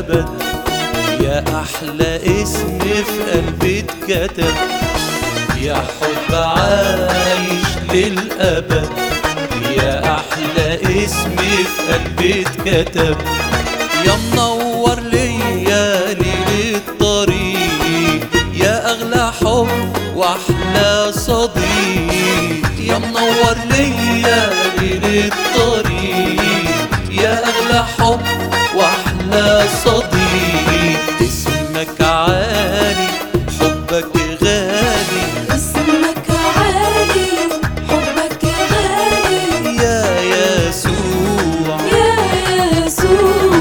للأبد يا أحلى اسم في قلبي اتكتب يا حب عايش للأبد يا أحلى اسم في قلبي اتكتب يا منور ليا ليل الطريق يا أغلى حب وأحلى صديق يا منور ليا ليل الطريق يا أغلى حب وأحلى صديق اسمك عالي حبك غالي اسمك عالي حبك غالي يا يسوع يا يسوع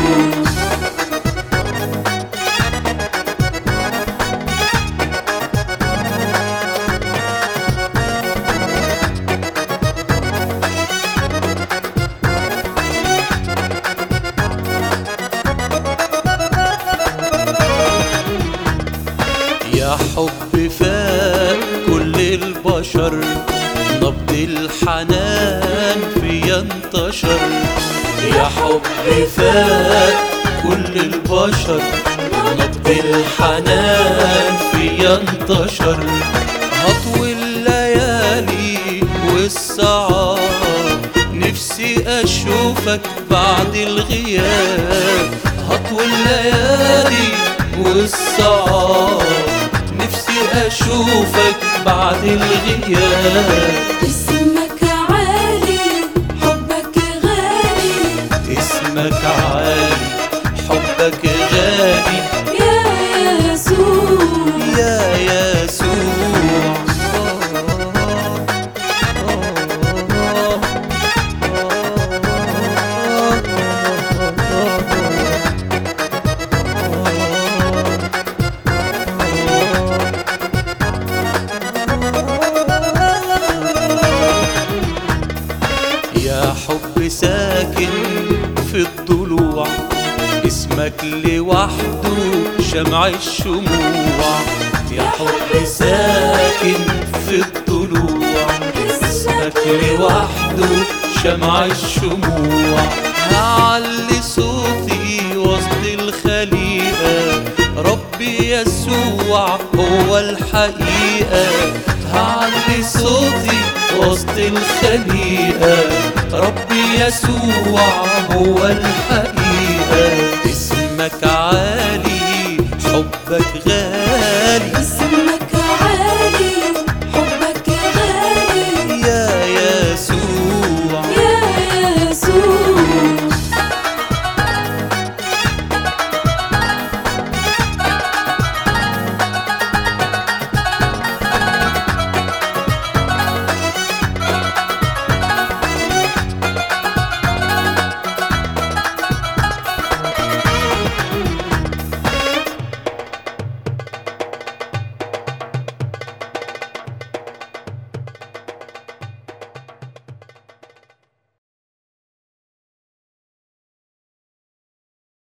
يا حب فات كل البشر نبض الحنان فيا انتشر يا حب فات كل البشر نبض الحنان فيا انتشر هطوي الليالي والساعات نفسي اشوفك بعد الغياب هطوي الليالي والساعات نفسي اشوفك بعد الغياب اسمك عالي حبك غالي اسمك عالي حبك غالي يا يسوع يا يسوع يا حب ساكن في الضلوع اسمك لوحده شمع الشموع يا حب ساكن في الضلوع اسمك لوحده شمع الشموع هعلي صوتي وسط الخليقة ربي يسوع هو الحقيقة هعلي صوتي وسط الخليقة ربي يسوع هو الحقيقة اسمك عالي